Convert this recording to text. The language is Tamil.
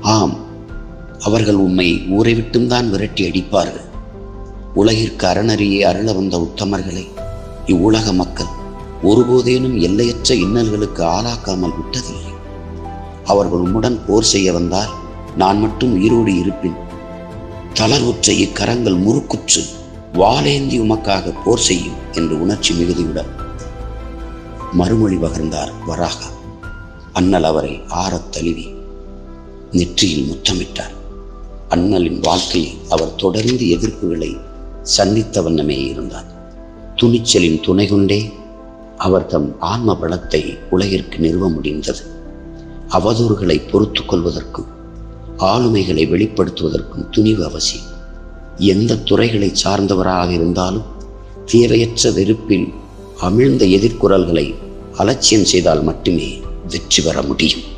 ஆம் அவர்கள் உம்மை ஊரை விட்டும் தான் விரட்டி அடிப்பார்கள் உலகிற்கு அறநறியே அருள வந்த உத்தமர்களை இவ்வுலக மக்கள் ஒருபோதேனும் எல்லையற்ற இன்னல்களுக்கு ஆளாக்காமல் விட்டதில்லை அவர்கள் உம்முடன் போர் செய்ய வந்தால் நான் மட்டும் உயிரோடு இருப்பின் தளர்வுற்ற இக்கரங்கள் முறுக்குற்று வாளேந்தி உமக்காக போர் செய்யும் என்று உணர்ச்சி மிகுதியுடன் மறுமொழி பகர்ந்தார் வராகா அண்ணல் அவரை ஆறத் தழுவி நெற்றியில் முத்தமிட்டார் அண்ணலின் வாழ்க்கையில் அவர் தொடர்ந்து எதிர்ப்புகளை சந்தித்த வண்ணமே இருந்தார் துணிச்சலின் துணை கொண்டே அவர் தம் ஆன்ம பலத்தை உலகிற்கு நிறுவ முடிந்தது அவதூறுகளை பொறுத்து கொள்வதற்கும் ஆளுமைகளை வெளிப்படுத்துவதற்கும் துணிவு அவசியம் எந்த துறைகளை சார்ந்தவராக இருந்தாலும் தேவையற்ற வெறுப்பில் அமிழ்ந்த எதிர்குரல்களை அலட்சியம் செய்தால் மட்டுமே வெற்றி பெற முடியும்